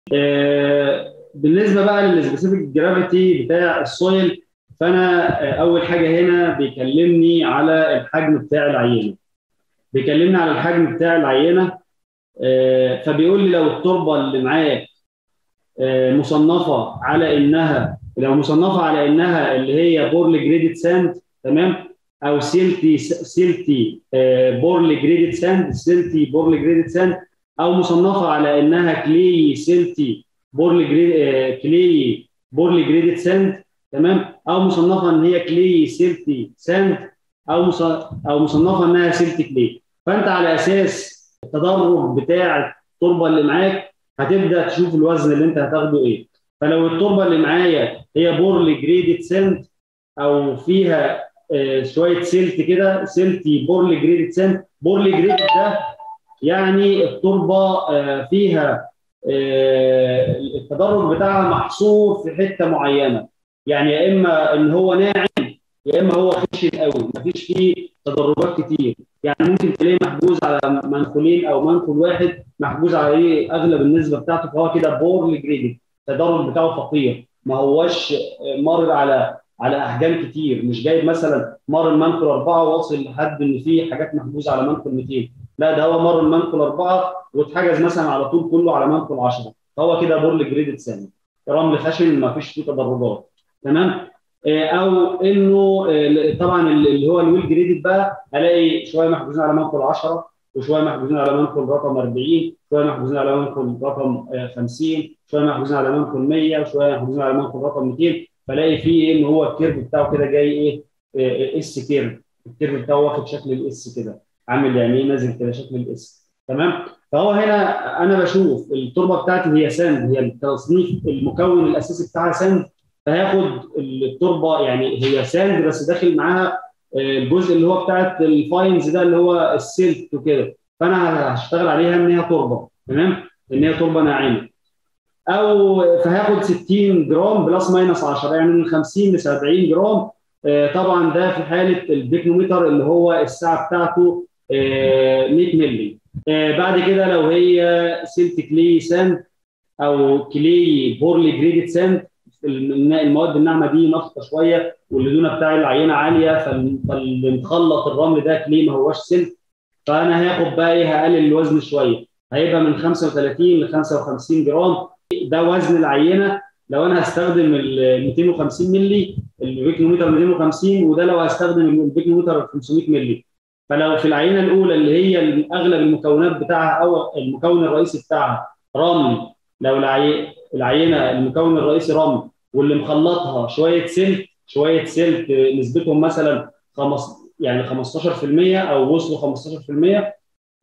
آه، بالنسبه بقى للسبيسيفيك جرافيتي بتاع السويل فانا آه، اول حاجه هنا بيكلمني على الحجم بتاع العينه بيكلمني على الحجم بتاع العينه آه، فبيقول لي لو التربه اللي معاك آه، مصنفه على انها لو مصنفه على انها اللي هي بورلي جريدد ساند تمام او سيلتي سيلتي آه، بورلي جريدد ساند سيلتي بورلي جريدد ساند او مصنفه على انها كلي سيلتي بورلي جريد آه، كلي بورلي جريدد ساند تمام او مصنفه ان هي كلي سيلتي ساند او مص- او مصنفه انها سيلتي كلي فانت على اساس التدرج بتاع التربه اللي معاك هتبدا تشوف الوزن اللي انت هتاخده ايه فلو التربه اللي معايا هي بورلي جريدد سنت او فيها آه، شويه سلت كده سلتي بورلي جريدد سنت بورلي جريدد ده يعني التربه آه، فيها آه، التدرج بتاعها محصور في حته معينه يعني يا اما ان هو ناعم يا اما هو خشن قوي مفيش فيه تدرجات كتير يعني ممكن تلاقيه محجوز على منخولين او منخول واحد محجوز عليه اغلب النسبه بتاعته فهو كده بورلي جريدد التدرج بتاعه فقير ما هوش مر على على احجام كتير مش جايب مثلا مر المنخل اربعه واصل لحد ان في حاجات محجوزه على منخل 200 لا ده هو مر المنخل اربعه واتحجز مثلا على طول كله على منخل 10 فهو كده بورلي جريدد سامي رمل خشن ما فيش فيه تدرجات تمام آه، او انه آه، طبعا اللي هو الويل جريدد بقى الاقي شويه محجوزين على منخل 10 وشويه محجوزين على منخل رقم 40 شويه محجوزين على منخل رقم آه، 50 شويه محجوزين على منخل 100 وشويه محجوزين على منخل رقم 200 فلاقي فيه ان هو الكيرف بتاعه كده جاي ايه آه، اس كيرف الكيرف بتاعه واخد شكل الاس كده عامل يعني ايه نازل كده شكل الاس تمام فهو هنا انا بشوف التربه بتاعتي هي ساند هي التصنيف المكون الاساسي بتاعها ساند فهاخد التربه يعني هي ساند بس داخل معاها آه، الجزء اللي هو بتاعت الفاينز ده اللي هو السلك وكده فانا هشتغل عليها ان هي تربه تمام ان هي تربه ناعمه او فهاخد 60 جرام بلس ماينس 10 يعني من 50 ل 70 جرام آه، طبعا ده في حاله البيكنومتر اللي هو الساعه بتاعته آه، 100 مللي آه، بعد كده لو هي سيلت كلي ساند او كلي بورلي جريدد ساند المواد الناعمه دي نفطه شويه واللدونه بتاع العينه عاليه فال- فاللي مخلط الرمل ده كلي ما هوش سلك فانا هاخد بقى ايه هقلل الوزن شويه هيبقى من 35 ل 55 جرام ده وزن العينه لو انا هستخدم ال 250 مللي البيكنومتر 250 وده لو هستخدم البيكنومتر 500 مللي فلو في العينه الاولى اللي هي اغلب المكونات بتاعها او المكون الرئيسي بتاعها رمل لو العي- العينه المكون الرئيسي رمل واللي مخلطها شويه سلك شويه سلك نسبتهم مثلا خمس يعني 15% او وصلوا 15%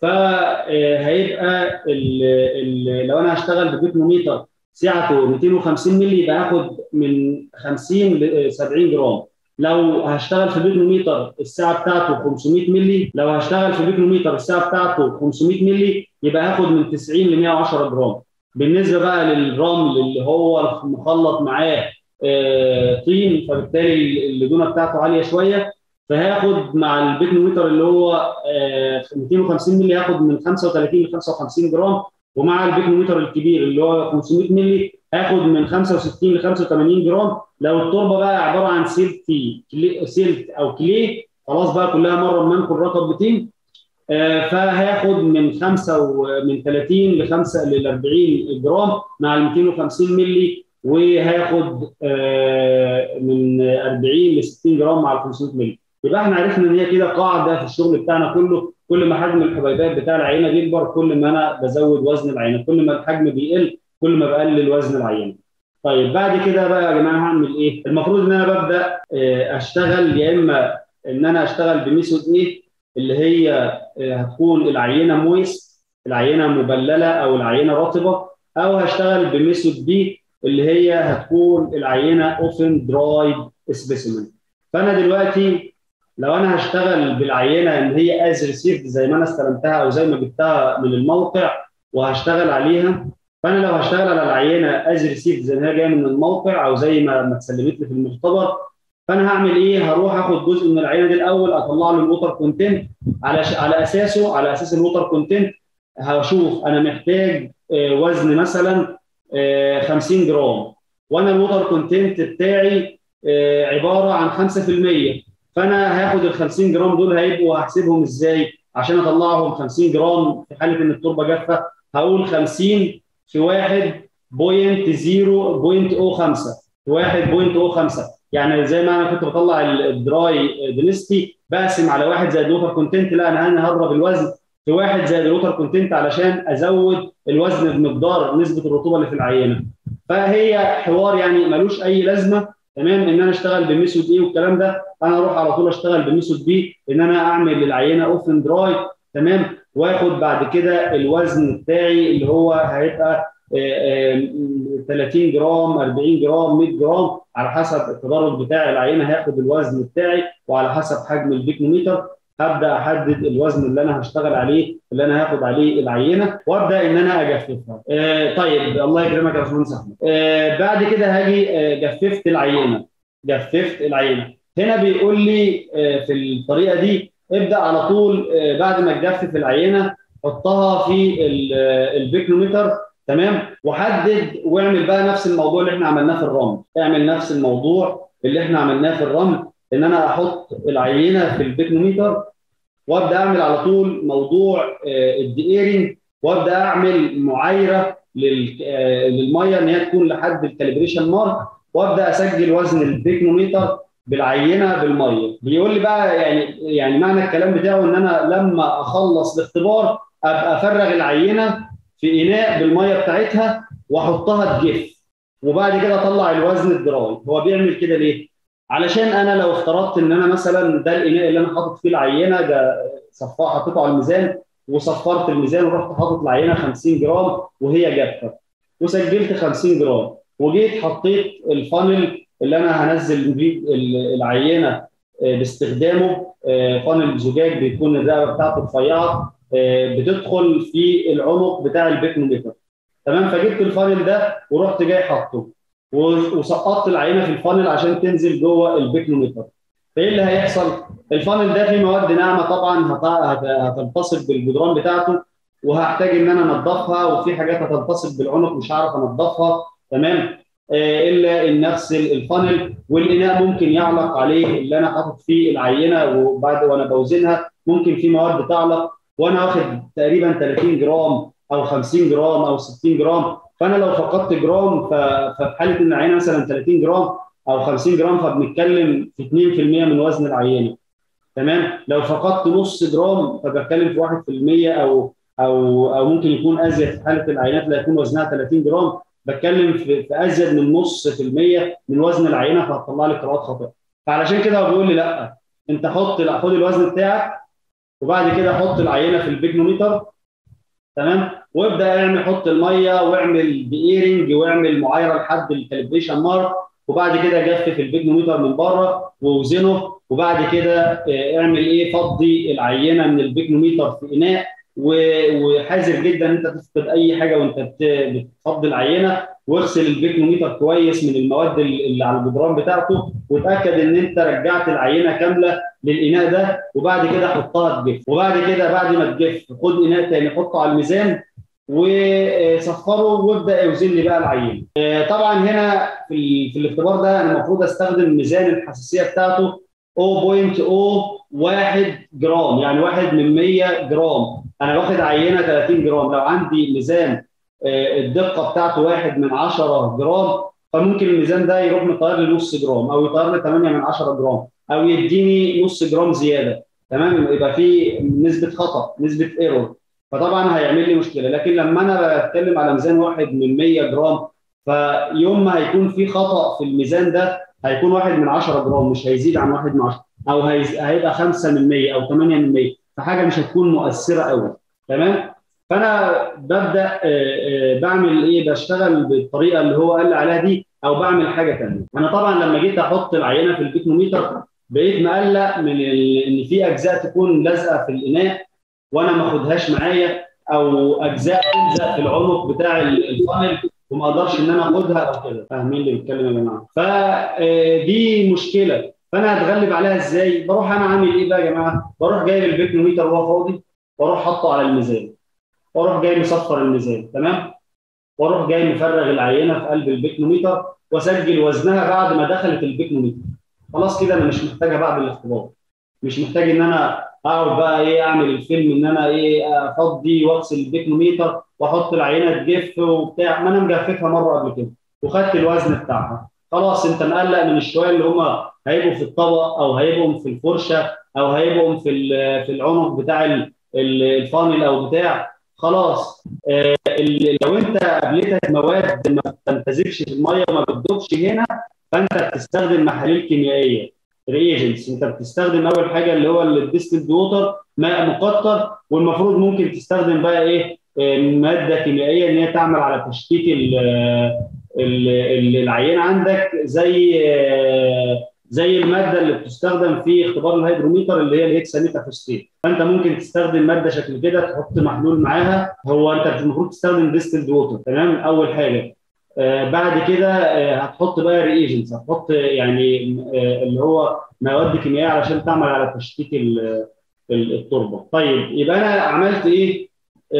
فهيبقى ال ال لو انا هشتغل ببيكنوميتر سعته 250 مللي يبقى هاخد من 50 ل 70 جرام لو هشتغل في بيكنوميتر الساعه بتاعته 500 مللي لو هشتغل في بيكنوميتر الساعه بتاعته 500 مللي يبقى هاخد من 90 ل 110 جرام بالنسبه بقى للرمل اللي هو مخلط معاه آه، طين فبالتالي اللدونه بتاعته عاليه شويه فهاخد مع البيكنومتر اللي هو آه، 250 مللي هاخد من 35 ل 55 جرام ومع البيكنومتر الكبير اللي هو 500 مللي هاخد من 65 ل 85 جرام لو التربه بقى عباره عن سيلتي كلي- سيلت او كلي خلاص بقى كلها مره منكم رقم 200 آه، فهاخد من 5 ومن 30 ل 5 ل 40 جرام مع ال 250 مللي وهاخد آه، من 40 ل 60 جرام مع ال 500 مللي يبقى احنا عرفنا ان هي كده قاعده في الشغل بتاعنا كله كل ما حجم الحبيبات بتاع العينه بيكبر كل ما انا بزود وزن العينه كل ما الحجم بيقل كل ما بقلل وزن العينه طيب بعد كده بقى يا جماعه هعمل ايه المفروض ان انا ببدا آه، اشتغل يا اما ان انا اشتغل بميثود ايه اللي هي آه، هتكون العينه مويس العينه مبلله او العينه رطبه او هشتغل بميثود بي اللي هي هتكون العينه اوفن درايد سبيسيمن فانا دلوقتي لو انا هشتغل بالعينه ان هي از ريسيفد زي ما انا استلمتها او زي ما جبتها من الموقع وهشتغل عليها فانا لو هشتغل على العينه از ريسيفد زي ما هي جايه من الموقع او زي ما ما اتسلمت لي في المختبر فانا هعمل ايه؟ هروح اخد جزء من العينه دي الاول اطلع له الووتر كونتنت على ش... على اساسه على اساس الووتر كونتنت هشوف انا محتاج آه، وزن مثلا 50 جرام وانا الوتر كونتنت بتاعي عباره عن 5% فانا هاخد ال 50 جرام دول هيبقوا هحسبهم ازاي عشان اطلعهم 50 جرام في حاله ان التربه جافه هقول 50 في 1.0.05 في 1.05 يعني زي ما انا كنت بطلع الدراي دينستي بقسم على واحد زائد الوتر كونتنت لا انا انا هضرب الوزن في واحد زائد الوتر كونتنت علشان ازود الوزن بمقدار نسبه الرطوبه اللي في العينه فهي حوار يعني ملوش اي لازمه تمام ان انا اشتغل بميثود ايه والكلام ده انا اروح على طول اشتغل بميثود بي ان انا اعمل العينه اوفن دراي تمام واخد بعد كده الوزن بتاعي اللي هو هيبقى 30 جرام 40 جرام 100 جرام على حسب التدرج بتاع العينه هياخد الوزن بتاعي وعلى حسب حجم البيكنوميتر هبدا احدد الوزن اللي انا هشتغل عليه اللي انا هاخد عليه العينه وابدا ان انا اجففها. آه طيب الله يكرمك يا باشمهندس احمد. آه بعد كده هاجي آه جففت العينه جففت العينه. هنا بيقول لي آه في الطريقه دي ابدا على طول آه بعد ما تجفف العينه حطها في البيكنومتر تمام وحدد واعمل بقى نفس الموضوع اللي احنا عملناه في الرمل اعمل نفس الموضوع اللي احنا عملناه في الرمل ان انا احط العينه في البيكنوميتر وابدا اعمل على طول موضوع الديئرنج وابدا اعمل معايره للميه ان هي تكون لحد الكاليبريشن مارك وابدا اسجل وزن البيكنوميتر بالعينه بالميه بيقول لي بقى يعني يعني معنى الكلام بتاعه ان انا لما اخلص الاختبار ابقى افرغ العينه في اناء بالميه بتاعتها واحطها تجف وبعد كده اطلع الوزن الدراي هو بيعمل كده ليه علشان انا لو افترضت ان انا مثلا ده الاناء اللي انا حاطط فيه العينه ده صفاه حطيته على الميزان وصفرت الميزان ورحت حاطط العينه 50 جرام وهي جافه وسجلت 50 جرام وجيت حطيت الفانل اللي انا هنزل بيه العينه باستخدامه فانل زجاج بيكون الرقبه بتاعته رفيعه بتدخل في العنق بتاع البيكنوميتر تمام فجبت الفانل ده ورحت جاي حاطه وسقطت العينه في الفانل عشان تنزل جوه البيكنوميتر فايه اللي هيحصل؟ الفانل ده فيه مواد ناعمه طبعا هتنتصب بالجدران بتاعته وهحتاج ان انا انضفها وفي حاجات هتنتصب بالعنق مش هعرف انضفها تمام آه الا ان اغسل الفانل والاناء ممكن يعلق عليه اللي انا حاطط فيه العينه وبعد وانا بوزنها ممكن في مواد تعلق وانا واخد تقريبا 30 جرام او 50 جرام او 60 جرام فانا لو فقدت جرام ففي حاله ان العينه مثلا 30 جرام او 50 جرام فبنتكلم في 2% من وزن العينه تمام لو فقدت نص جرام فبتكلم في 1% او او او ممكن يكون ازيد في حاله العينات اللي هيكون وزنها 30 جرام بتكلم في, في ازيد من نص في المية من وزن العينه فهتطلع لي قراءات خاطئه فعلشان كده هو بيقول لي لا انت حط خد الوزن بتاعك وبعد كده حط العينه في البيجنوميتر تمام وابدا اعمل حط الميه واعمل بيرنج واعمل معايره لحد الكاليبريشن مارك وبعد كده جفف البيجنوميتر من بره ووزنه وبعد كده اعمل ايه فضي العينه من البيجنوميتر في اناء وحذر جدا انت تفقد اي حاجه وانت بتفضي العينه واغسل البيكنوميتر كويس من المواد اللي على الجدران بتاعته وتاكد ان انت رجعت العينه كامله للاناء ده وبعد كده حطها تجف وبعد كده بعد ما تجف خد اناء تاني حطه على الميزان وصفره وابدا اوزن لي بقى العينه. طبعا هنا في, في الاختبار ده انا المفروض استخدم ميزان الحساسيه بتاعته 0.01 جرام يعني 1 من 100 جرام انا واخد عينه 30 جرام لو عندي ميزان الدقه بتاعته 1 من 10 جرام فممكن الميزان ده يروح مطير لي نص جرام او يطير لي 8 من 10 جرام او يديني نص جرام زياده تمام يبقى في نسبه خطا نسبه ايرور فطبعا هيعمل لي مشكله لكن لما انا بتكلم على ميزان 1 من 100 جرام فيوم ما هيكون في خطا في الميزان ده هيكون 1 من 10 جرام مش هيزيد عن 1 من 10 او هيبقى 5 من 100 او 8 من 100 فحاجه مش هتكون مؤثره قوي تمام فانا ببدا بعمل ايه بشتغل بالطريقه اللي هو قال لي عليها دي او بعمل حاجه ثانيه انا طبعا لما جيت احط العينه في البيكنوميتر بقيت مقلق من ان في اجزاء تكون لازقه في الاناء وانا ما اخدهاش معايا او اجزاء تلزق في العنق بتاع الفانل وما اقدرش ان انا اخدها او كده فاهمين اللي بيتكلم يا جماعه فدي مشكله فانا هتغلب عليها ازاي بروح انا عامل ايه بقى يا جماعه بروح جايب البيكنوميتر وهو فاضي واروح حاطه على الميزان واروح جاي مصفر الميزان تمام واروح جاي مفرغ العينه في قلب البيكنوميتر واسجل وزنها بعد ما دخلت البيكنوميتر خلاص كده انا مش محتاجها بعد الاختبار مش محتاج ان انا اقعد بقى ايه اعمل الفيلم ان انا ايه افضي واغسل البيكنوميتر واحط العينه تجف وبتاع ما انا مجففها مره قبل كده وخدت الوزن بتاعها خلاص انت مقلق من الشويه اللي هم هيبقوا في الطبق او هيبقوا في الفرشه او هيبقوا في في العنق بتاع الفانل او بتاع خلاص آه لو انت قابلتك مواد ما بتمتزجش في الميه وما بتدوبش هنا فانت بتستخدم محاليل كيميائيه ريجنتس انت بتستخدم اول حاجه اللي هو الديستلد ووتر ماء مقطر والمفروض ممكن تستخدم بقى ايه ماده كيميائيه ان هي تعمل على تشتيت العينه عندك زي زي الماده اللي بتستخدم في اختبار الهيدروميتر اللي هي الهكساميتافوسفيت فانت ممكن تستخدم ماده شكل كده تحط محلول معاها هو انت المفروض تستخدم ديستلد ووتر تمام اول حاجه آه بعد كده آه هتحط بقى ريجنتس هتحط يعني آه اللي هو مواد كيميائيه علشان تعمل على تشتيت التربه طيب يبقى انا عملت ايه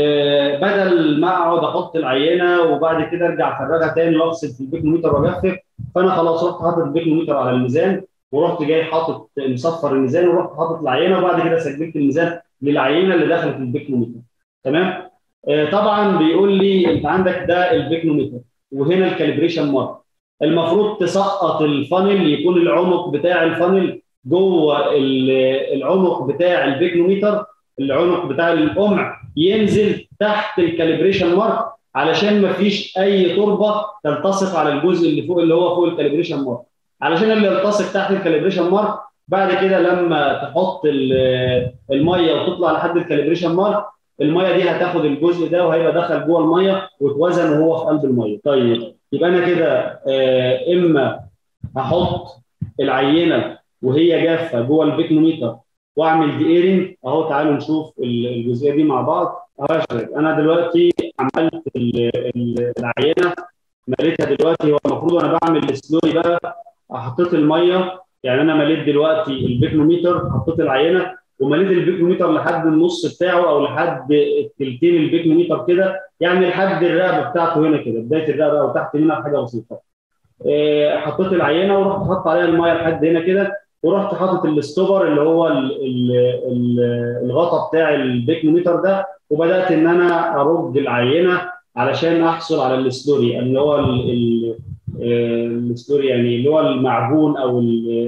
بدل ما اقعد احط العينه وبعد كده ارجع افرغها تاني واغسل في البيكنوميتر واجفف فانا خلاص رحت حاطط البيكنوميتر على الميزان ورحت جاي حاطط مصفر الميزان ورحت حاطط العينه وبعد كده سجلت الميزان للعينه اللي دخلت البيكنوميتر تمام طبعا بيقول لي انت عندك ده البيكنوميتر وهنا الكاليبريشن مارك المفروض تسقط الفانل يكون العنق بتاع الفانل جوه العنق بتاع البيكنوميتر العنق بتاع القمع ينزل تحت الكاليبريشن مارك علشان ما فيش اي تربه تلتصق على الجزء اللي فوق اللي هو فوق الكاليبريشن مارك علشان اللي يلتصق تحت الكاليبريشن مارك بعد كده لما تحط الميه وتطلع لحد الكاليبريشن مارك الميه دي هتاخد الجزء ده وهيبقى دخل جوه الميه واتوزن وهو في قلب الميه طيب يبقى انا كده آه اما هحط العينه وهي جافه جوه البيكنوميتر واعمل دي ايرنج اهو تعالوا نشوف الجزئيه دي مع بعض اهو انا دلوقتي عملت العينه مليتها دلوقتي هو المفروض وانا بعمل السلوري بقى حطيت الميه يعني انا مليت دلوقتي البيكنوميتر حطيت العينه ومليت البيكنوميتر لحد النص بتاعه او لحد التلتين البيكنوميتر كده يعني لحد الرقبه بتاعته هنا كده بدايه الرقبه او تحت هنا بحاجه بسيطه. إيه حطيت العينه ورحت حاطط عليها الميه لحد هنا كده ورحت حاطط الستوبر اللي هو ال ال ال الغطا بتاع البيكنوميتر ده وبدات ان انا ارج العينه علشان احصل على السلوري اللي هو السلوري يعني اللي هو المعجون او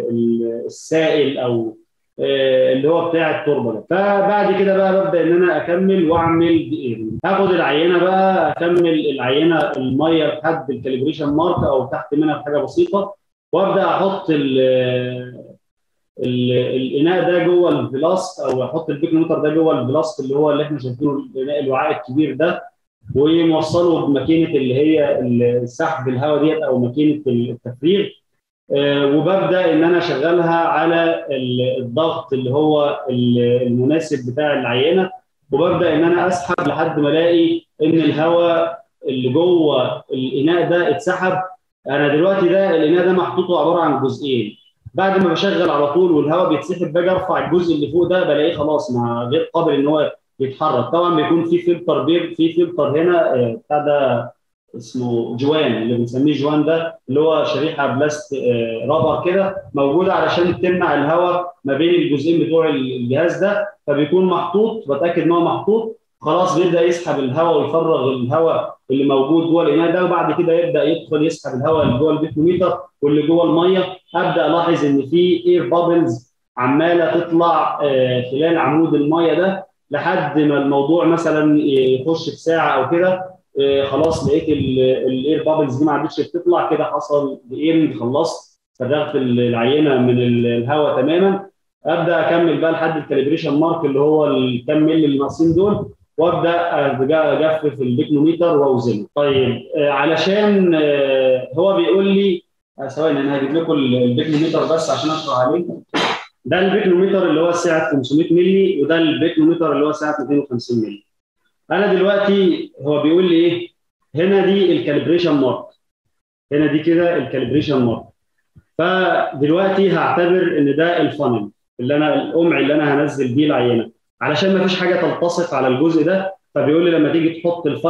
السائل او اللي هو بتاع التربه ده فبعد كده بقى ببدا ان انا اكمل واعمل دقيقين هاخد العينه بقى اكمل العينه الميه لحد الكاليبريشن مارك او تحت منها بحاجه بسيطه وابدا احط الاناء ده جوه الفلاسك او احط البيكنومتر ده جوه الفلاسك اللي هو اللي احنا شايفينه الاناء الوعاء الكبير ده وموصله بماكينه اللي هي السحب الهواء ديت او ماكينه التفريغ وببدا ان انا اشغلها على الضغط اللي هو المناسب بتاع العينه وببدا ان انا اسحب لحد ما الاقي ان الهواء اللي جوه الاناء ده اتسحب انا دلوقتي ده الاناء ده محطوط عباره عن جزئين بعد ما بشغل على طول والهواء بيتسحب باجي ارفع الجزء اللي فوق ده بلاقيه خلاص ما غير قابل ان هو يتحرك طبعا بيكون في فلتر بير في فلتر هنا بتاع ده اسمه جوان اللي بنسميه جوان ده اللي هو شريحه بلاست رابر كده موجوده علشان تمنع الهواء ما بين الجزئين بتوع الجهاز ده فبيكون محطوط بتاكد ان هو محطوط خلاص بيبدا يسحب الهواء ويفرغ الهواء اللي موجود جوه الاناء ده وبعد كده يبدا يدخل يسحب الهواء اللي جوه البيكنوميتر واللي جوه الميه ابدا الاحظ ان في اير بابلز عماله تطلع خلال عمود الميه ده لحد ما الموضوع مثلا يخش في ساعه او كده خلاص لقيت الاير بابلز دي ما عادتش بتطلع كده حصل ايرنج خلصت فرغت العينه من الهواء تماما ابدا اكمل بقى لحد الكاليبريشن مارك اللي هو الكام ملي اللي ناقصين دول وابدا اجفف البيكنوميتر واوزنه. طيب علشان هو بيقول لي ثواني انا هجيب لكم البيكنوميتر بس عشان اشرح عليه. ده البيكنوميتر اللي هو سعه 500 مللي وده البيكنوميتر اللي هو سعه 250 مللي. انا دلوقتي هو بيقول لي ايه؟ هنا دي الكاليبريشن مارك. هنا دي كده الكاليبريشن مارك. فدلوقتي هعتبر ان ده الفانل اللي انا القمع اللي انا هنزل بيه العينه. علشان ما فيش حاجه تلتصق على الجزء ده فبيقول لي لما تيجي تحط الفانل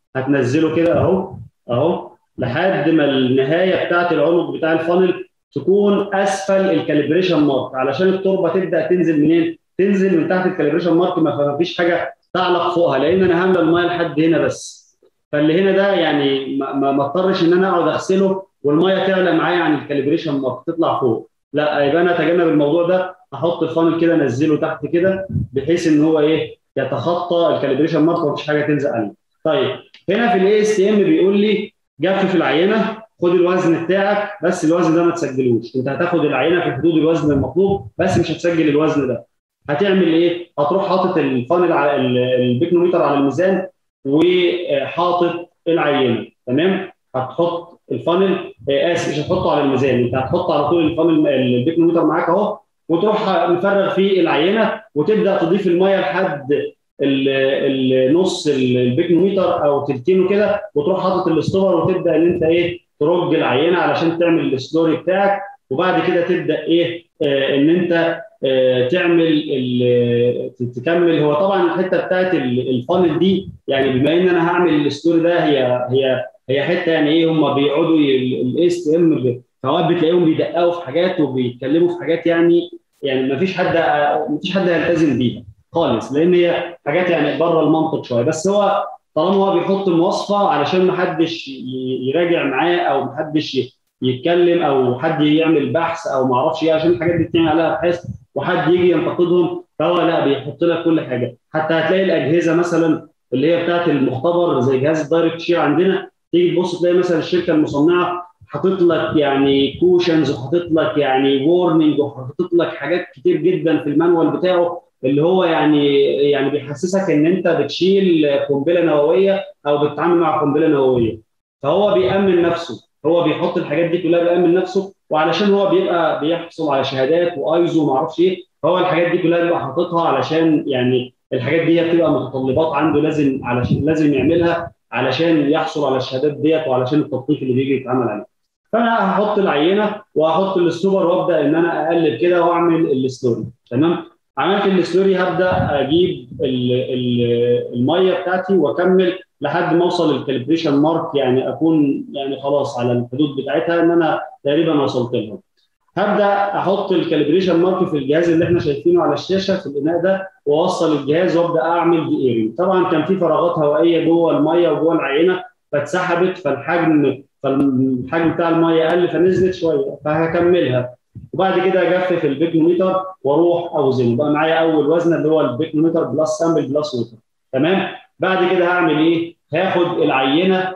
هتنزله كده اهو اهو لحد ما النهايه بتاعت العنق بتاع الفانل تكون اسفل الكاليبريشن مارك علشان التربه تبدا تنزل منين؟ تنزل من تحت الكاليبريشن مارك ما فيش حاجه تعلق فوقها لان انا هامله الميه لحد هنا بس فاللي هنا ده يعني ما ما اضطرش ان انا اقعد اغسله والميه تعلى معايا عن الكاليبريشن مارك تطلع فوق لا يبقى انا اتجنب الموضوع ده احط الفانل كده انزله تحت كده بحيث ان هو ايه يتخطى الكاليبريشن مارك ومفيش حاجه تلزق عليه. طيب هنا في الاي اس تي ام بيقول لي جفف العينه خد الوزن بتاعك بس الوزن ده ما تسجلوش انت هتاخد العينه في حدود الوزن المطلوب بس مش هتسجل الوزن ده هتعمل ايه هتروح حاطط الفانل على البيكنوميتر على الميزان وحاطط العينه تمام هتحط الفانل اسف مش هتحطه على الميزان انت هتحط على طول الفانل البيكنوميتر معاك اهو وتروح مفرغ فيه العينه وتبدا تضيف الميه لحد النص البيكنوميتر او تلتينه كده وتروح حاطط الاستوبر وتبدا ان انت ايه ترج العينه علشان تعمل السلوري بتاعك وبعد كده تبدا ايه آه ان انت آه تعمل تكمل هو طبعا الحته بتاعت الفانل دي يعني بما ان انا هعمل الستوري ده هي هي هي حته يعني ايه هم بيقعدوا الاس تي ام فوقت بتلاقيهم بيدققوا في حاجات وبيتكلموا في حاجات يعني يعني ما فيش حد ما فيش حد هيلتزم بيها خالص لان هي حاجات يعني بره المنطق شويه بس هو طالما هو بيحط المواصفه علشان ما حدش يراجع معاه او ما حدش يتكلم او حد يعمل بحث او ما اعرفش ايه عشان الحاجات دي بتعمل عليها ابحاث وحد يجي ينتقدهم فهو لا بيحط لك كل حاجه حتى هتلاقي الاجهزه مثلا اللي هي بتاعت المختبر زي جهاز الدايركت شير عندنا تيجي تبص تلاقي مثلا الشركه المصنعه حاطط لك يعني كوشنز وحاطط لك يعني وورنينج وحاطط لك حاجات كتير جدا في المانوال بتاعه اللي هو يعني يعني بيحسسك ان انت بتشيل قنبله نوويه او بتتعامل مع قنبله نوويه فهو بيامن نفسه هو بيحط الحاجات دي كلها بيامن نفسه وعلشان هو بيبقى بيحصل على شهادات وايزو ما اعرفش ايه فهو الحاجات دي كلها بيبقى حاططها علشان يعني الحاجات دي بتبقى متطلبات عنده لازم علشان لازم يعملها علشان يحصل على الشهادات ديت وعلشان التطبيق اللي بيجي يتعمل عليه. فانا هحط العينه وهحط الستوبر وابدا ان انا اقلب كده واعمل الستوري تمام عملت الستوري هبدا اجيب ال ال الميه بتاعتي واكمل لحد ما اوصل للكاليبريشن مارك يعني اكون يعني خلاص على الحدود بتاعتها ان انا تقريبا وصلت لها. هبدا احط الكاليبريشن مارك في الجهاز اللي احنا شايفينه على الشاشه في الاناء ده واوصل الجهاز وابدا اعمل دي ايرنج طبعا كان في فراغات هوائيه جوه الميه وجوه العينه فاتسحبت فالحجم فالحجم بتاع الميه قل فنزلت شويه فهكملها وبعد كده اجفف البيكنوميتر واروح اوزنه بقى معايا اول وزن اللي هو البيكنوميتر بلس سامبل بلس ووتر تمام بعد كده هعمل ايه؟ هاخد العينه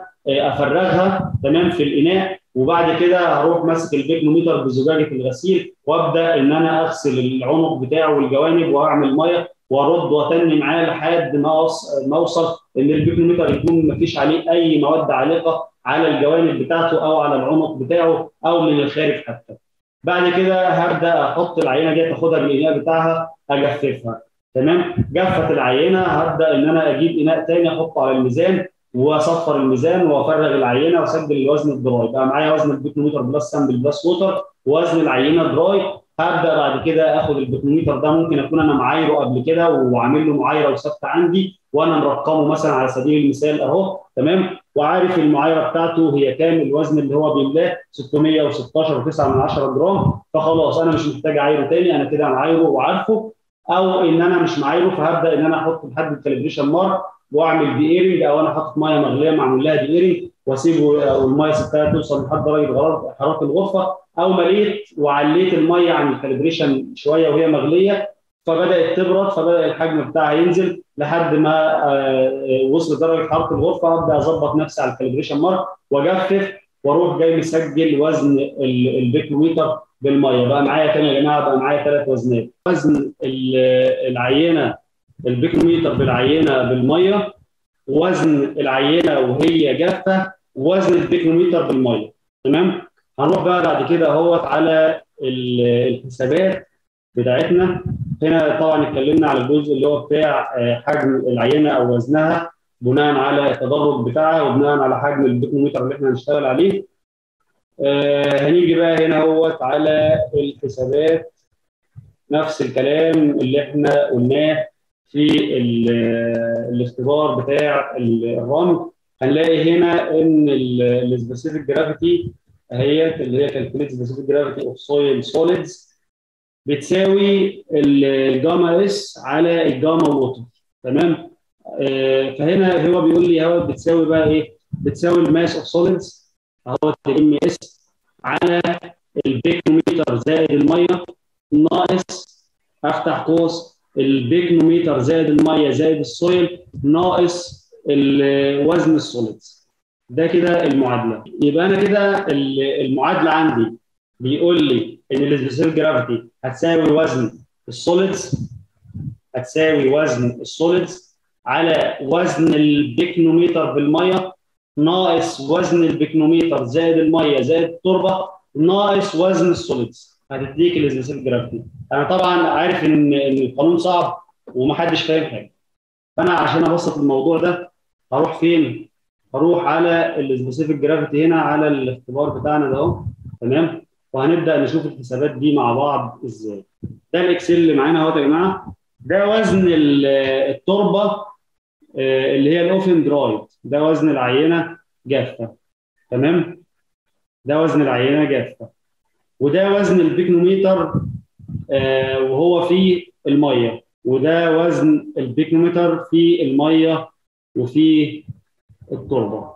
افرغها تمام في الاناء وبعد كده هروح ماسك البيكنوميتر بزجاجه الغسيل وابدا ان انا اغسل العنق بتاعه والجوانب واعمل ميه وارد واتني معاه لحد ما ما اوصل ان البيكنوميتر يكون ما فيش عليه اي مواد عالقه على الجوانب بتاعته او على العنق بتاعه او من الخارج حتى. بعد كده هبدا احط العينه دي اخدها بالاناء بتاعها اجففها تمام جفت العينه هبدا ان انا اجيب اناء ثاني احطه على الميزان واصفر الميزان وافرغ العينه واسجل الوزن الدراي بقى معايا وزن البيكنوميتر بلس سامبل بلس ووتر وزن العينه دراي هبدا بعد كده اخد البيكنوميتر ده ممكن اكون انا معايره قبل كده وعامل له معايره وثابته عندي وانا مرقمه مثلا على سبيل المثال اهو تمام وعارف المعايره بتاعته هي كام الوزن اللي هو بيملاه 616.9 جرام فخلاص انا مش محتاج اعايره تاني انا كده معايره وعارفه او ان انا مش معايره فهبدا ان انا احط لحد الكاليبريشن مارك واعمل دي ايرنج او انا حاطط ميه مغليه معمول لها دي ايرنج واسيبه والميه سبتها توصل لحد درجه حراره الغرفه او مليت وعليت الميه عن الكاليبريشن شويه وهي مغليه فبدات تبرد فبدا الحجم بتاعها ينزل لحد ما وصل درجه حراره الغرفه ابدا اظبط نفسي على الكاليبريشن مارك واجفف واروح جاي مسجل وزن البيكروميتر بالميه بقى معايا كام يا جماعه بقى معايا ثلاث وزنات وزن العينه البيكروميتر بالعينه بالميه وزن العينه وهي جافه وزن البيكروميتر بالميه تمام هنروح بقى بعد كده اهوت على الحسابات بتاعتنا هنا طبعا اتكلمنا على الجزء اللي هو بتاع حجم العينه او وزنها بناء على التدرج بتاعها وبناء على حجم البيكروميتر اللي احنا هنشتغل عليه آه هنيجي بقى هنا اهوت على الحسابات نفس الكلام اللي احنا قلناه في الاختبار بتاع الرمل هنلاقي هنا ان السبيسيفيك جرافيتي اهيت اللي هي كالكوليت سبيسيفيك جرافيتي اوف سويل سوليدز بتساوي الجاما اس على الجاما ووتر تمام آه فهنا هو بيقول لي هو بتساوي بقى ايه؟ بتساوي الماس اوف سوليدز اهو الام اس على البيكنوميتر زائد الميه ناقص افتح قوس البيكنوميتر زائد الميه زائد السويل ناقص وزن السوليدز ده كده المعادله يبقى انا كده المعادله عندي بيقول لي ان السبيسيفيك جرافيتي هتساوي وزن السوليدز هتساوي وزن السوليدز على وزن البيكنوميتر بالميه ناقص وزن البيكنوميتر زائد الميه زائد التربه ناقص وزن السوليدز هتديك السبيسيفيك جرافيتي انا طبعا عارف ان ان القانون صعب ومحدش فاهم حاجه فانا عشان ابسط الموضوع ده هروح فين؟ هروح على السبيسيفيك جرافيتي هنا على الاختبار بتاعنا ده اهو تمام وهنبدا نشوف الحسابات دي مع بعض ازاي ده الاكسل اللي معانا اهو يا جماعه ده وزن التربه اللي هي الاوفن درايد ده وزن العينه جافه تمام ده وزن العينه جافه وده وزن البيكنوميتر آه وهو في الميه وده وزن البيكنومتر في الميه وفي التربه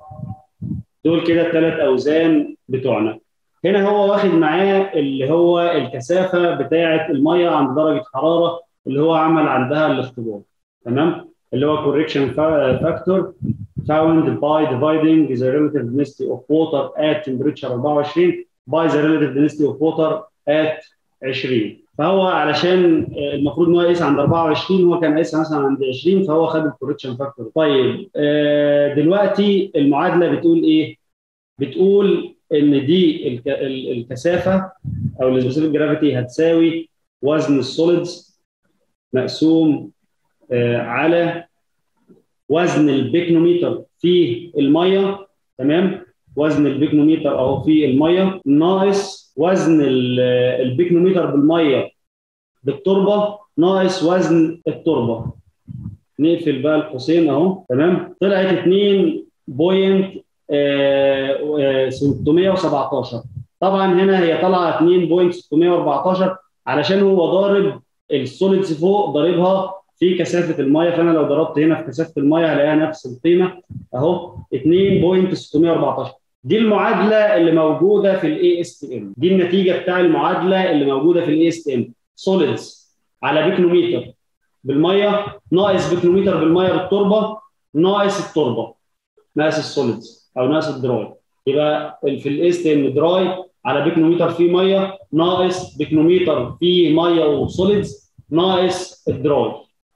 دول كده الثلاث اوزان بتوعنا هنا هو واخد معاه اللي هو الكثافه بتاعه الميه عند درجه حراره اللي هو عمل عندها الاختبار تمام اللي هو correction factor found by dividing the relative density of water at temperature 24 by the relative density of water at 20 فهو علشان المفروض ان هو يقيس عند 24 هو كان قايسها مثلا عند 20 فهو خد الكوركشن فاكتور طيب دلوقتي المعادله بتقول ايه؟ بتقول ان دي الكثافه او السبيسيفيك جرافيتي هتساوي وزن السوليدز مقسوم على وزن البيكنوميتر في الميه تمام وزن البيكنوميتر اهو في الميه ناقص وزن البيكنوميتر بالميه بالتربه ناقص وزن التربه نقفل بقى القوسين اهو تمام طلعت 2.617 طبعا هنا هي طالعه 2.614 علشان هو ضارب السوليدز فوق ضاربها في كثافه الميه فانا لو ضربت هنا في كثافه الميه هلاقيها نفس القيمه اهو 2.614 دي المعادله اللي موجوده في الاي اس تي ام دي النتيجه بتاع المعادله اللي موجوده في الاي اس تي ام سوليدز على بيكنوميتر بالميه ناقص بيكنوميتر بالميه بالتربه ناقص التربه ناقص السوليدز او ناقص الدراي يبقى في الاي اس تي ام دراي على بيكنوميتر فيه ميه ناقص بيكنوميتر فيه ميه وسوليدز ناقص الدراي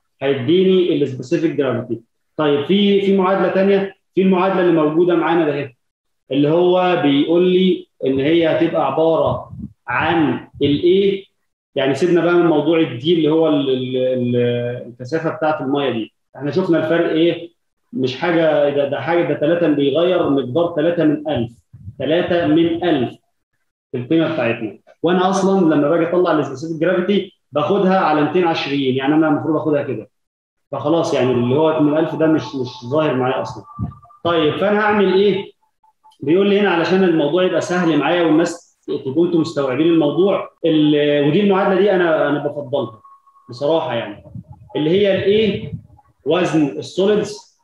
هيديني السبيسيفيك جرافيتي طيب في في معادله ثانيه في المعادله اللي موجوده معانا ده هنا اللي هو بيقول لي ان هي هتبقى عباره عن الايه يعني سيبنا بقى من موضوع الدي اللي هو ال ال ال الكثافه بتاعت الميه دي احنا شفنا الفرق ايه مش حاجه ده, ده حاجه ده 3 بيغير مقدار 3 من 1000 3 من 1000 في القيمه بتاعتنا وانا اصلا لما باجي اطلع السبيسيفيك جرافيتي باخدها على 220 يعني انا المفروض اخدها كده فخلاص يعني اللي هو من 1000 ده مش مش ظاهر معايا اصلا طيب فانا هعمل ايه بيقول لي هنا علشان الموضوع يبقى سهل معايا والناس تبقوا انتم مستوعبين الموضوع ودي المعادله دي انا انا بفضلها بصراحه يعني اللي هي الايه وزن السوليدز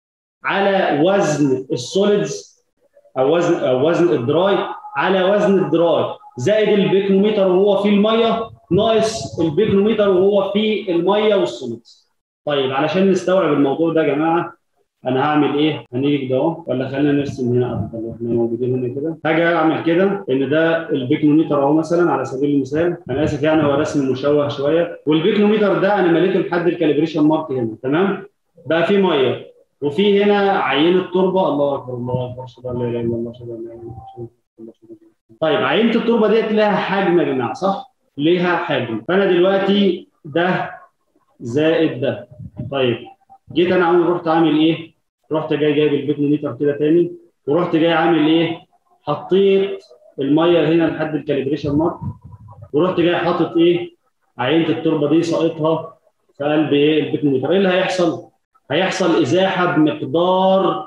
على وزن السوليدز او وزن او وزن الدراي على وزن الدراي زائد البيكنوميتر وهو في الميه ناقص البيكنوميتر وهو في الميه والسوليدز طيب علشان نستوعب الموضوع ده يا جماعه انا هعمل ايه؟ هنيجي كده اهو ولا خلينا نرسم هنا افضل احنا موجودين هنا كده هاجي اعمل كده ان ده البيكنوميتر اهو مثلا على سبيل المثال انا اسف يعني هو رسم مشوه شويه والبيكنوميتر ده انا مليته لحد الكاليبريشن مارك هنا تمام؟ بقى في ميه وفي هنا عينه تربه الله اكبر الله اكبر اشهد ان لا اله الا الله اشهد ان لا اله الا الله طيب عينه التربه ديت لها حجم يا جماعه صح؟ ليها حجم فانا دلوقتي ده زائد ده طيب جيت انا عامل رحت عامل ايه؟ رحت جاي جايب البيكنوميتر كده تاني ورحت جاي عامل ايه؟ حطيت الميه هنا لحد الكاليبريشن مارك ورحت جاي حاطط ايه؟ عينه التربه دي ساقطها في قلب ايه؟ البيكنوميتر، ايه اللي هيحصل؟ هيحصل ازاحه بمقدار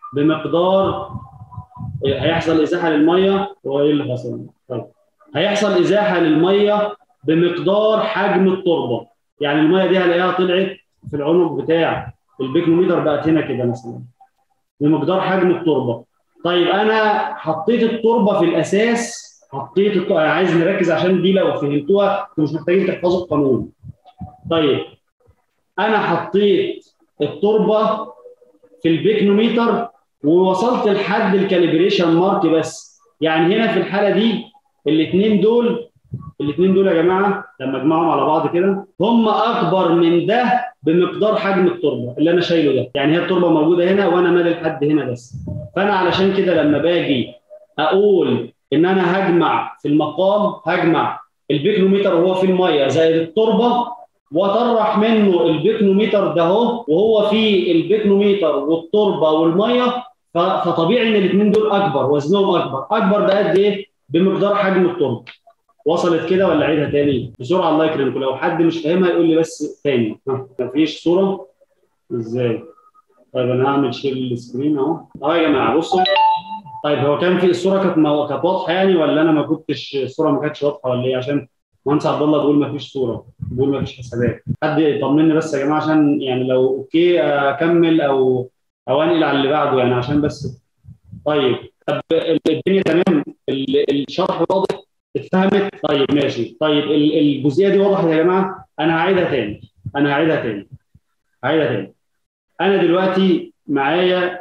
بمقدار هيحصل ازاحه للميه هو ايه اللي حصل؟ طيب هيحصل ازاحه للميه بمقدار حجم التربه يعني الميه دي هلاقيها طلعت في العنق بتاع البيكنوميتر بقت هنا كده مثلا بمقدار حجم التربه طيب انا حطيت التربه في الاساس حطيت الت... انا عايز نركز عشان دي لو فهمتوها انتوا مش محتاجين تحفظوا القانون طيب انا حطيت التربه في البيكنوميتر ووصلت لحد الكاليبريشن مارك بس يعني هنا في الحاله دي الاثنين دول الاثنين دول يا جماعه لما اجمعهم على بعض كده هم اكبر من ده بمقدار حجم التربه اللي انا شايله ده يعني هي التربه موجوده هنا وانا مالي لحد هنا بس فانا علشان كده لما باجي اقول ان انا هجمع في المقام هجمع البيكنوميتر وهو في الميه زائد التربه واطرح منه البيكنوميتر ده اهو وهو في البيكنوميتر والتربه والميه فطبيعي ان الاثنين دول اكبر وزنهم اكبر اكبر بقد ايه بمقدار حجم التربه وصلت كده ولا اعيدها تاني بسرعه الله يكرمكم لو حد مش فاهمها يقول لي بس تاني مفيش صوره ازاي طيب انا هعمل شير للسكرين اهو اه يا جماعه بصوا طيب هو كان في الصوره كانت كانت واضحه يعني ولا انا ما كنتش الصوره ما كانتش واضحه ولا ايه عشان مهندس عبد الله بيقول ما فيش صوره بيقول ما فيش حسابات حد يطمني بس يا جماعه عشان يعني لو اوكي اكمل او او انقل على اللي بعده يعني عشان بس طيب طب الدنيا تمام الشرح واضح اتفهمت طيب ماشي طيب الجزئيه دي وضحت يا جماعه انا هعيدها تاني انا هعيدها تاني هعيدها تاني انا دلوقتي معايا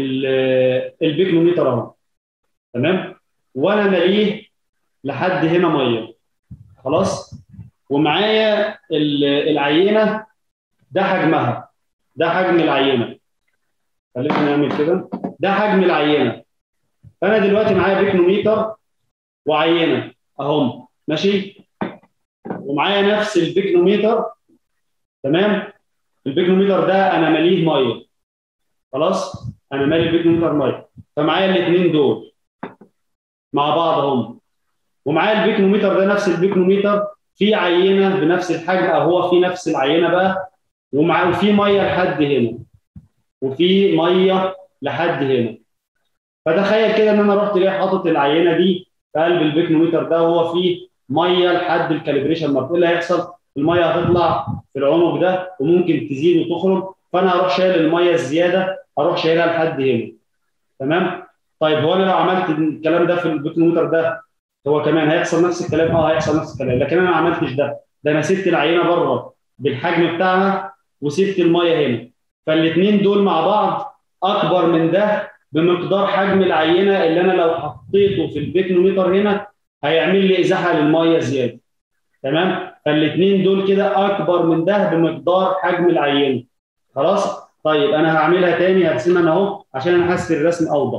البيكنوميتر اهو تمام وانا ماليه لحد هنا ميه خلاص ومعايا العينه ده حجمها ده حجم العينه خلينا نعمل كده ده حجم العينه فانا دلوقتي معايا بيكنوميتر وعينه اهم ماشي ومعايا نفس البيكنوميتر تمام البيكنوميتر ده انا ماليه ميه خلاص انا مالي البيكنوميتر ميه فمعايا الاثنين دول مع بعض هم ومعايا البيكنوميتر ده نفس البيكنوميتر في عينه بنفس الحجم او هو في نفس العينه بقى ومعاه وفي ميه لحد هنا وفي ميه لحد هنا فتخيل كده ان انا رحت ليه حاطط العينه دي في قلب البيكنوميتر ده وهو فيه ميه لحد الكاليبريشن مارك ايه اللي هيحصل؟ الميه هتطلع في العنق ده وممكن تزيد وتخرج فانا هروح شايل الميه الزياده هروح شايلها لحد هنا تمام؟ طيب هو انا لو عملت الكلام ده في البيكنوميتر ده هو كمان هيحصل نفس الكلام اه هيحصل نفس الكلام لكن انا ما عملتش ده ده انا سبت العينه بره بالحجم بتاعها وسبت الميه هنا فالاثنين دول مع بعض اكبر من ده بمقدار حجم العينه اللي انا لو حطيته في البيكنوميتر هنا هيعمل لي ازاحه للميه زياده تمام فالاثنين دول كده اكبر من ده بمقدار حجم العينه خلاص طيب انا هعملها تاني هرسمها انا اهو عشان انا حاسس الرسم اوضح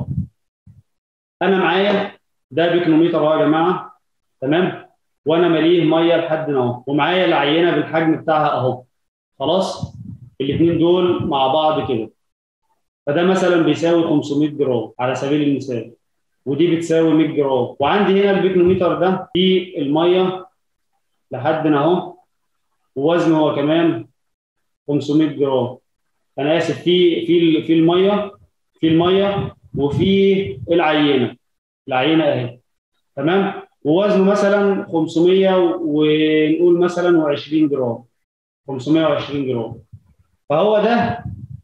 انا معايا ده بيكنوميتر اهو يا جماعه تمام وانا ماليه ميه لحد اهو ومعايا العينه بالحجم بتاعها اهو خلاص الاثنين دول مع بعض كده فده مثلا بيساوي 500 جرام على سبيل المثال ودي بتساوي 100 جرام وعندي هنا البيكنوميتر ده فيه الميه لحد هنا اهو ووزنه هو كمان 500 جرام انا اسف في في في الميه في الميه وفي العينه العينه اهي تمام ووزنه مثلا 500 ونقول مثلا و20 جرام 520 جرام فهو ده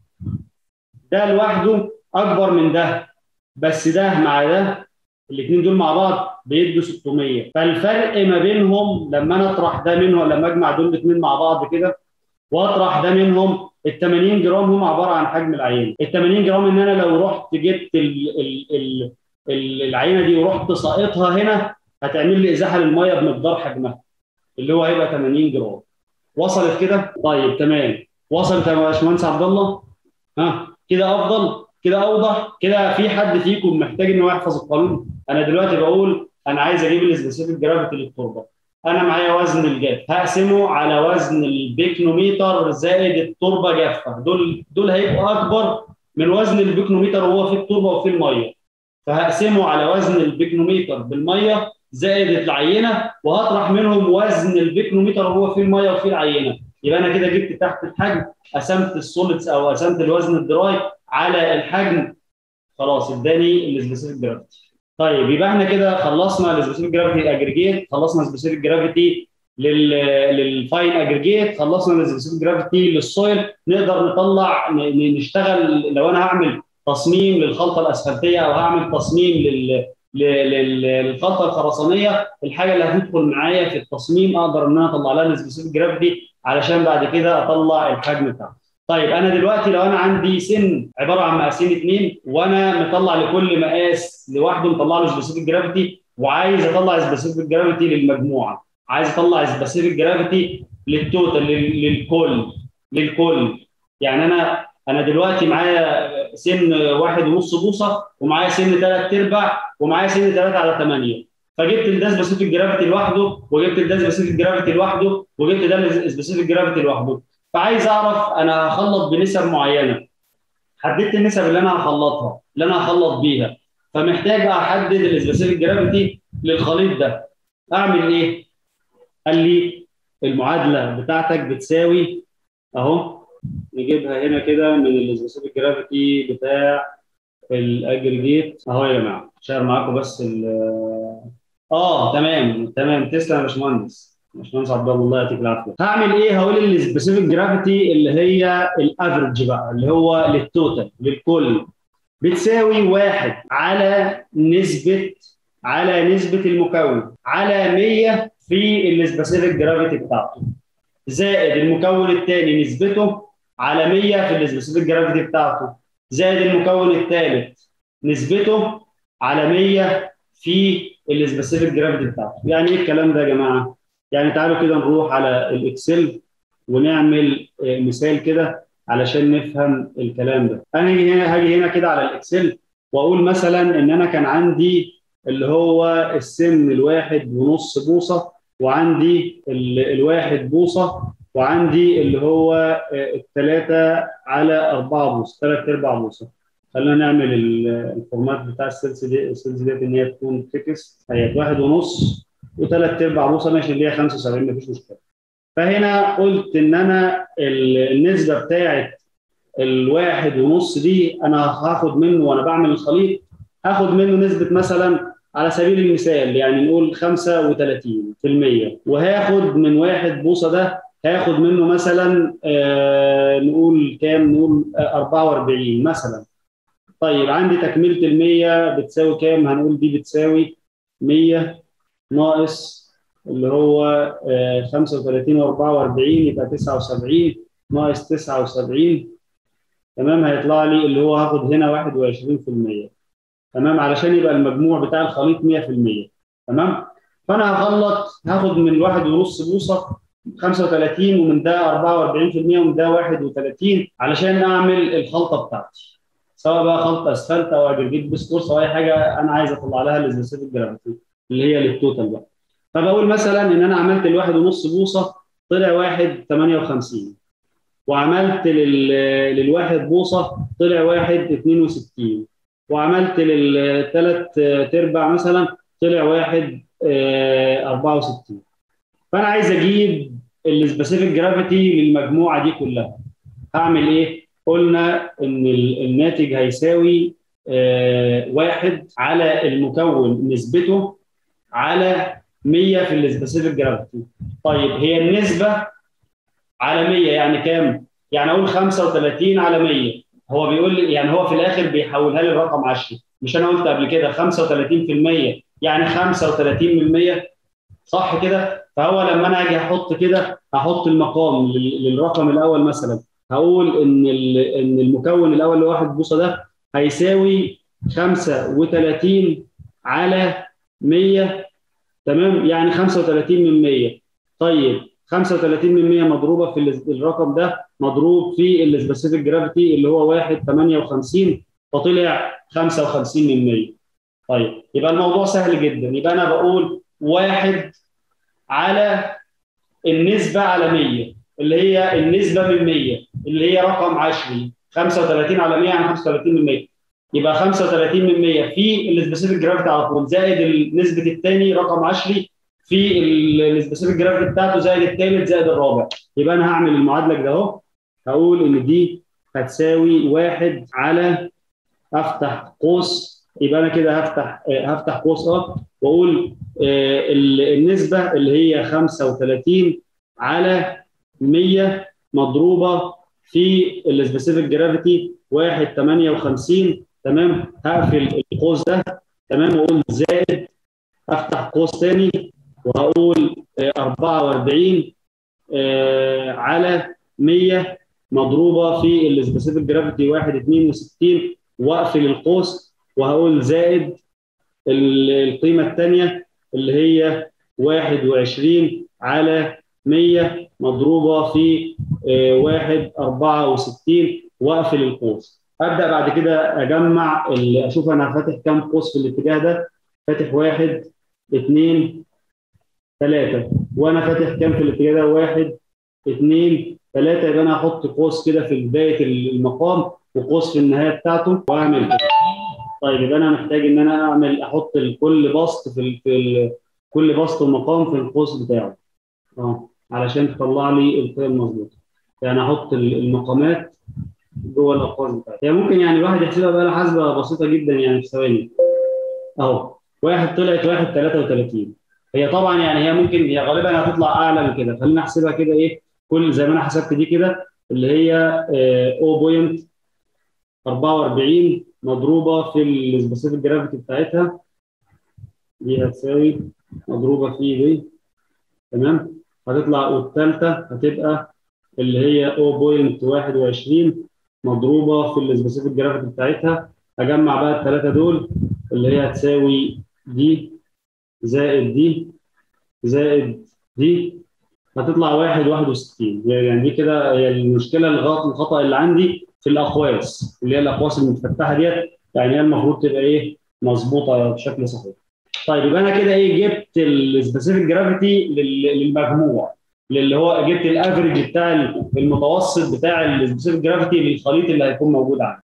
ده لوحده اكبر من ده بس ده مع ده الاثنين دول مع بعض بيدوا 600 فالفرق ما بينهم لما انا اطرح ده منهم لما اجمع دول الاثنين مع بعض كده واطرح ده منهم ال 80 جرام هم عباره عن حجم العينه ال 80 جرام ان انا لو رحت جبت ال ال ال ال العينه دي ورحت ساقطها هنا هتعمل لي ازاحه للميه بمقدار حجمها اللي هو هيبقى 80 جرام وصلت كده طيب تمام وصلت يا باشمهندس عبد الله ها كده افضل كده اوضح كده في حد فيكم محتاج ان هو يحفظ القانون انا دلوقتي بقول انا عايز اجيب السبيسيفيك جرافيتي للتربه انا معايا وزن الجاف هقسمه على وزن البيكنوميتر زائد التربه جافه دول دول هيبقوا اكبر من وزن البيكنوميتر وهو في التربه وفي الميه فهقسمه على وزن البيكنوميتر بالميه زائد العينه وهطرح منهم وزن البيكنوميتر وهو في الميه وفي العينه يبقى انا كده جبت تحت الحجم قسمت السوليدز او قسمت الوزن الدراي على الحجم خلاص اداني السبيسيفيك جرافيتي طيب يبقى احنا كده خلصنا السبيسيفيك جرافيتي اجريجيت خلصنا السبيسيفيك جرافيتي لل للفاين اجريجيت خلصنا السبيسيفيك جرافيتي للسويل نقدر نطلع نشتغل لو انا هعمل تصميم للخلطه الاسفلتيه او هعمل تصميم لل للخلطه الخرسانيه الحاجه اللي هتدخل معايا في التصميم اقدر ان انا اطلع لها السبيسيفيك جرافيتي علشان بعد كده اطلع الحجم بتاعها. طيب انا دلوقتي لو انا عندي سن عباره عن مقاسين اثنين وانا مطلع لكل مقاس لوحده مطلع له سبيسيفيك جرافيتي وعايز اطلع سبيسيفيك جرافيتي للمجموعه عايز اطلع سبيسيفيك جرافيتي للتوتال للكل للكل يعني انا انا دلوقتي معايا سن واحد ونص بوصه ومعايا سن ثلاث ارباع ومعايا سن 3 على 8 فجبت ده سبيسيفيك جرافيتي لوحده وجبت ده سبيسيفيك جرافيتي لوحده وجبت ده سبيسيفيك جرافيتي لوحده فعايز اعرف انا هخلط بنسب معينه حددت النسب اللي انا هخلطها اللي انا هخلط بيها فمحتاج احدد السبيسيفيك جرافيتي للخليط ده اعمل ايه؟ قال لي المعادله بتاعتك بتساوي اهو نجيبها هنا كده من السبيسيفيك جرافيتي بتاع الاجريجيت اهو يا جماعه شير معاكم بس ال اه تمام تمام تسلم يا باشمهندس باشمهندس عبد الله الله يعطيك العافيه هعمل ايه هقول السبيسيفيك جرافيتي اللي هي الافرج بقى اللي هو للتوتال للكل بتساوي واحد على نسبه على نسبه المكون على 100 في السبيسيفيك جرافيتي بتاعته زائد المكون الثاني نسبته على 100 في السبيسيفيك جرافيتي بتاعته زائد المكون الثالث نسبته على 100 في السبيسيفيك جرافيتي بتاعته يعني ايه الكلام ده يا جماعه يعني تعالوا كده نروح على الاكسل ونعمل مثال كده علشان نفهم الكلام ده انا هاجي هنا هاجي هنا كده على الاكسل واقول مثلا ان انا كان عندي اللي هو السن الواحد ونص بوصه وعندي الواحد بوصه وعندي اللي هو الثلاثه على اربعه بوصه ثلاث ارباع بوصه خلينا نعمل الفورمات بتاع السيلز دي السيلز ديت ان هي تكون تكست هي واحد ونص وثلاث ارباع بوصه ماشي اللي هي 75 مفيش مشكله فهنا قلت ان انا النسبه بتاعت الواحد ونص دي انا هاخد منه وانا بعمل الخليط هاخد منه نسبه مثلا على سبيل المثال يعني نقول 35% وهاخد من واحد بوصه ده هاخد منه مثلا آه نقول كام نقول آه 44 مثلا طيب عندي تكمله ال 100 بتساوي كام هنقول دي بتساوي 100 ناقص اللي هو آه 35 و44 يبقى 79 ناقص 79 تمام هيطلع لي اللي هو هاخد هنا 21% تمام علشان يبقى المجموع بتاع الخليط 100% تمام فانا هخلط هاخد من واحد ونص بوصه 35 ومن ده 44% ومن ده 31 علشان اعمل الخلطه بتاعتي سواء بقى خلطه اسفلت او اجريجيت بسكورس او اي حاجه انا عايز اطلع لها السبيسيفيك جرافيتي اللي هي للتوتال بقى فبقول مثلا ان انا عملت الواحد ونص بوصه طلع واحد 58 وعملت لل... للواحد بوصه طلع واحد 62 وعملت للثلاث تربع مثلا طلع واحد 64 فانا عايز اجيب السبيسيفيك جرافيتي للمجموعه دي كلها هعمل ايه؟ قلنا ان الناتج هيساوي واحد على المكون نسبته على 100 في السبيسيفيك جرافيتي طيب هي النسبه على 100 يعني كام؟ يعني اقول 35 على 100 هو بيقول لي يعني هو في الاخر بيحولها لي الرقم 10 مش انا قلت قبل كده 35% يعني 35% صح كده فهو لما انا اجي احط كده هحط المقام للرقم الاول مثلا هقول ان ان المكون الاول اللي واحد بوصه ده هيساوي 35 على 100 تمام يعني 35 من 100 طيب 35 من 100 مضروبه في الرقم ده مضروب في السبيسيفيك جرافيتي اللي هو 1 58 فطلع 55 من 100 طيب يبقى الموضوع سهل جدا يبقى انا بقول واحد على النسبه على 100 اللي هي النسبه من 100 اللي هي رقم 10 35 على 100 يعني 35 من 100 يبقى 35 من 100 في السبيسيفيك جرافيتي على طول زائد نسبه الثاني رقم 10 في السبيسيفيك جرافيتي بتاعته زائد الثالث زائد الرابع يبقى انا هعمل المعادله كده اهو هقول ان دي هتساوي واحد على افتح قوس يبقى انا كده هفتح هفتح قوس اه واقول النسبه اللي هي 35 على 100 مضروبه في السبيسيفيك جرافيتي 1.58 تمام هقفل القوس ده تمام واقول زائد افتح قوس ثاني وهقول 44 على 100 مضروبه في السبيسيفيك جرافيتي 1.62 واقفل القوس وهقول زائد القيمه الثانيه اللي هي 21 على 100 مضروبه في 1.64 واقفل القوس ابدا بعد كده اجمع اشوف انا فاتح كام قوس في الاتجاه ده فاتح واحد اثنين ثلاثة وانا فاتح كام في الاتجاه ده واحد اثنين ثلاثة يبقى انا هحط قوس كده في بداية المقام وقوس في النهاية بتاعته واعمل كده طيب يبقى انا محتاج ان انا اعمل احط كل بسط في ال في ال كل بسط ومقام في القوس بتاعه اه علشان تطلع لي القيم المظبوطه يعني احط المقامات جوه الاقواس بتاعتي يعني ممكن يعني الواحد يحسبها بقى حسبه بسيطه جدا يعني في ثواني اهو واحد طلعت واحد 33 هي طبعا يعني هي ممكن هي غالبا هتطلع اعلى من كده خلينا احسبها كده ايه كل زي ما انا حسبت دي كده اللي هي آه 0.44 مضروبه في السبيسيفيك جرافيتي بتاعتها دي هتساوي مضروبه في دي تمام هتطلع والثالثه هتبقى اللي هي 0.21 مضروبه في السبيسيفيك جرافيتي بتاعتها اجمع بقى الثلاثه دول اللي هي هتساوي دي زائد دي زائد دي هتطلع 1 61 يعني دي كده هي المشكله الغلط الخطا اللي عندي في الاقواس اللي هي الاقواس المتفتحه ديت يعني هي المفروض تبقى ايه مظبوطه بشكل صحيح. طيب يبقى انا كده ايه جبت السبيسيفيك جرافيتي للمجموع اللي هو جبت الافريج بتاع المتوسط بتاع السبيسيفيك جرافيتي للخليط اللي هيكون موجود عندي.